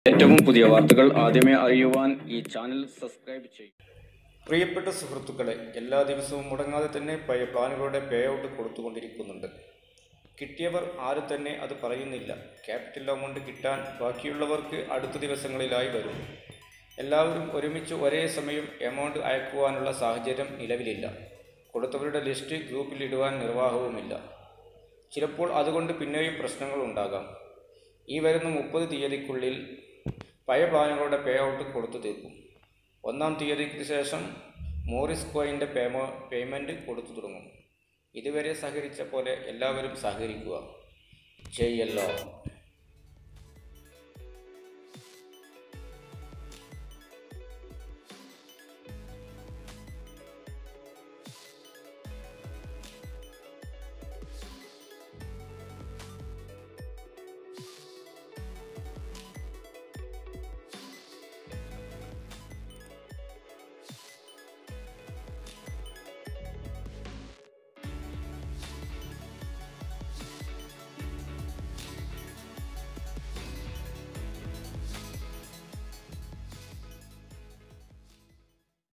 ഏറ്റവും പുതിയ വാർത്തകൾ ആദ്യമേ അറിയുവാൻ ഈ ചാനൽ സബ്സ്ക്രൈബ് ചെയ്യും പ്രിയപ്പെട്ട സുഹൃത്തുക്കളെ എല്ലാ ദിവസവും മുടങ്ങാതെ തന്നെ പഴയ പ്ലാനുകളുടെ പേ ഔട്ട് കൊടുത്തുകൊണ്ടിരിക്കുന്നുണ്ട് കിട്ടിയവർ ആരും തന്നെ അത് പറയുന്നില്ല ക്യാപിറ്റൽ എമൗണ്ട് കിട്ടാൻ ബാക്കിയുള്ളവർക്ക് അടുത്ത ദിവസങ്ങളിലായി വരും എല്ലാവരും ഒരുമിച്ച് ഒരേ സമയം എമൗണ്ട് അയക്കുവാനുള്ള സാഹചര്യം നിലവിലില്ല കൊടുത്തവരുടെ ലിസ്റ്റ് ഗ്രൂപ്പിൽ ഇടുവാൻ നിർവാഹവുമില്ല ചിലപ്പോൾ അതുകൊണ്ട് പിന്നെയും പ്രശ്നങ്ങൾ ഉണ്ടാകാം ഈ വരുന്ന മുപ്പത് തീയതിക്കുള്ളിൽ പഴയ പ്ലാനുകളുടെ പേ ഔട്ട് കൊടുത്തു തീർക്കും ഒന്നാം തീയതിക്ക് ശേഷം മോറിസ് കോയിൻ്റെ പേമോ പേയ്മെൻറ്റ് കൊടുത്തു തുടങ്ങും ഇതുവരെ സഹകരിച്ച പോലെ എല്ലാവരും സഹകരിക്കുക ചെയ്യല്ലോ